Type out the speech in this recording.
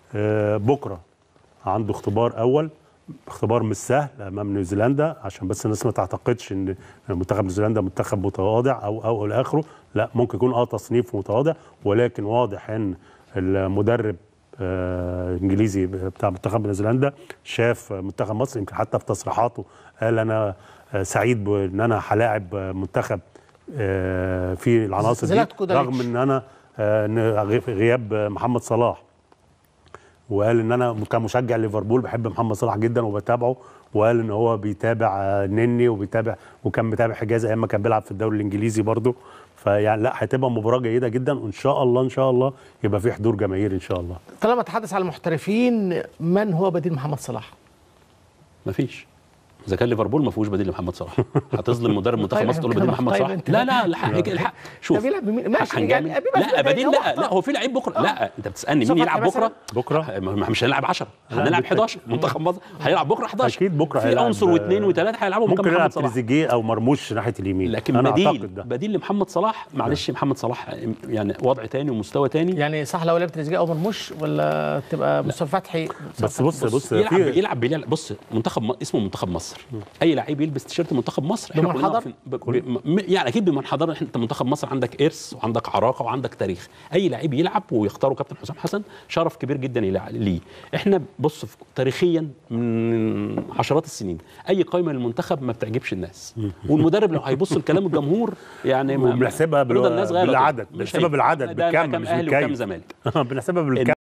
آه، بكره عنده اختبار اول اختبار مش سهل امام نيوزيلندا عشان بس الناس ما تعتقدش ان منتخب نيوزيلندا منتخب متواضع او او الى اخره لا ممكن يكون اه تصنيف متواضع ولكن واضح ان المدرب آه انجليزي بتاع منتخب نيوزيلندا شاف منتخب مصر يمكن حتى في تصريحاته قال انا آه، سعيد بان انا هلاعب منتخب آه، في العناصر دي زلاتكو داليتش. رغم ان انا آه، إن غياب محمد صلاح وقال ان انا كمشجع ليفربول بحب محمد صلاح جدا وبتابعه وقال ان هو بيتابع آه، نني وبيتابع وكان متابع حجاز ايام ما كان بيلعب في الدوري الانجليزي برضه فيعني لا هتبقى مباراه جيده جدا وان شاء الله ان شاء الله يبقى في حضور جماهير ان شاء الله طالما تحدث على المحترفين من هو بديل محمد صلاح؟ مفيش اذا كان ليفربول ما فيهوش بديل لمحمد صلاح هتظلم مدرب منتخب طيب مصر تقول له كده بديل محمد طيب صلاح انت- لا لا الحق الحق شوف ده بيلعب بمين؟ ماشي، هنجامل. يعني بيبقى لا في- بديل هو لا اختار. لا هو في لعيب بكره لا انت بتسالني مين صفحة يلعب مثلاً؟ بكره بكره ما مش هنلعب 10 لا، هنلعب بالتأكيد. 11 منتخب مصر هيلعب بكره 11 أكيد بكرة في هيلعب، عنصر واثنين آه، وثلاثه هيلعبوا مكان ممكن يلعب محمد صلاح تريزيجيه او مرموش ناحيه اليمين لكن انا بديل اعتقد ده بديل لمحمد صلاح معلش محمد صلاح يعني وضع تاني ومستوى تاني يعني صح لو لعبت تريزيجيه او مرموش ولا تبقى مصطفى فتحي بس بص بص يلعب في يلعب بيلعب بص منتخب م... اسمه منتخب مصر اي لعيب يلبس تيشيرت منتخب مصر احنا كلنا بمنحدر؟ عارفين- ب... ب... م... يعني اكيد بمنحدر انت منتخب مصر عندك ارث وعندك عراقه وعندك تاريخ اي لعيب يلعب ويختاروا كابتن حسام حسن شرف كبير جدا يلع- ليه احنا بص في... تاريخيا من عشرات السنين اي قائمه للمنتخب ما بتعجبش الناس والمدرب لو هيبص لكلام الجمهور يعني ما- وبنحسبها بال- رضا الناس غير بالعدد مش بنحسبها هي- بالعدد ده- ده بالكم كام مش اهلي وكام بالكيف زمالك بنحسبها بالكم